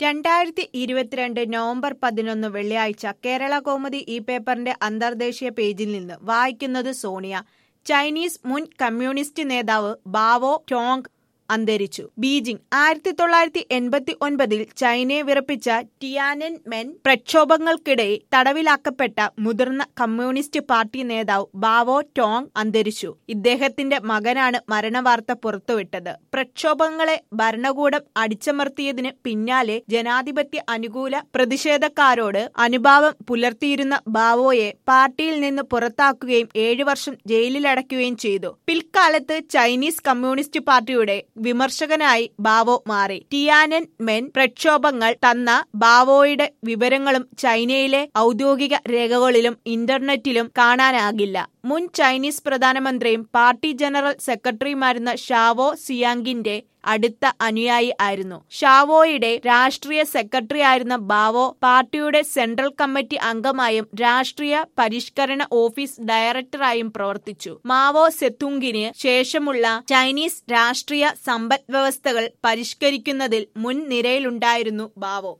രണ്ടായിരത്തി ഇരുപത്തിരണ്ട് നവംബർ പതിനൊന്ന് വെള്ളിയാഴ്ച കേരള കൗമുദി ഈ പേപ്പറിന്റെ അന്തർദേശീയ പേജിൽ നിന്ന് വായിക്കുന്നത് സോണിയ ചൈനീസ് മുൻ കമ്മ്യൂണിസ്റ്റ് നേതാവ് ബാവോ ടോങ് അന്തരിച്ചു ബീജിംഗ് ആയിരത്തി തൊള്ളായിരത്തി എൺപത്തി ഒൻപതിൽ ചൈനയെ വിറപ്പിച്ച ടിയാനൻ മെൻ പ്രക്ഷോഭങ്ങൾക്കിടെ തടവിലാക്കപ്പെട്ട മുതിർന്ന കമ്മ്യൂണിസ്റ്റ് പാർട്ടി നേതാവ് ബാവോ ടോങ് അന്തരിച്ചു ഇദ്ദേഹത്തിന്റെ മകനാണ് മരണവാർത്ത പുറത്തുവിട്ടത് പ്രക്ഷോഭങ്ങളെ ഭരണകൂടം അടിച്ചമർത്തിയതിന് പിന്നാലെ ജനാധിപത്യ അനുകൂല പ്രതിഷേധക്കാരോട് അനുഭാവം പുലർത്തിയിരുന്ന ബാവോയെ പാർട്ടിയിൽ നിന്ന് പുറത്താക്കുകയും ഏഴു വർഷം ജയിലിലടയ്ക്കുകയും ചെയ്തു പിൽക്കാലത്ത് ചൈനീസ് കമ്മ്യൂണിസ്റ്റ് പാർട്ടിയുടെ വിമർശകനായി ബാവോ മാറി ടിയാനൻ മെൻ പ്രക്ഷോഭങ്ങൾ തന്ന ബാവോയുടെ വിവരങ്ങളും ചൈനയിലെ ഔദ്യോഗിക രേഖകളിലും ഇന്റർനെറ്റിലും കാണാനാകില്ല മുൻ ചൈനീസ് പ്രധാനമന്ത്രിയും പാർട്ടി ജനറൽ സെക്രട്ടറിയുമായിരുന്ന ഷാവോ സിയാങ്കിന്റെ അടുത്ത അനുയായി ആയിരുന്നു ഷാവോയുടെ രാഷ്ട്രീയ സെക്രട്ടറി ആയിരുന്ന ബാവോ പാർട്ടിയുടെ സെൻട്രൽ കമ്മിറ്റി അംഗമായും രാഷ്ട്രീയ പരിഷ്കരണ ഓഫീസ് ഡയറക്ടറായും പ്രവർത്തിച്ചു മാവോ സെത്തുങ്കിന് ശേഷമുള്ള ചൈനീസ് രാഷ്ട്രീയ സമ്പദ് വ്യവസ്ഥകൾ പരിഷ്കരിക്കുന്നതിൽ മുൻനിരയിലുണ്ടായിരുന്നു ബാവോ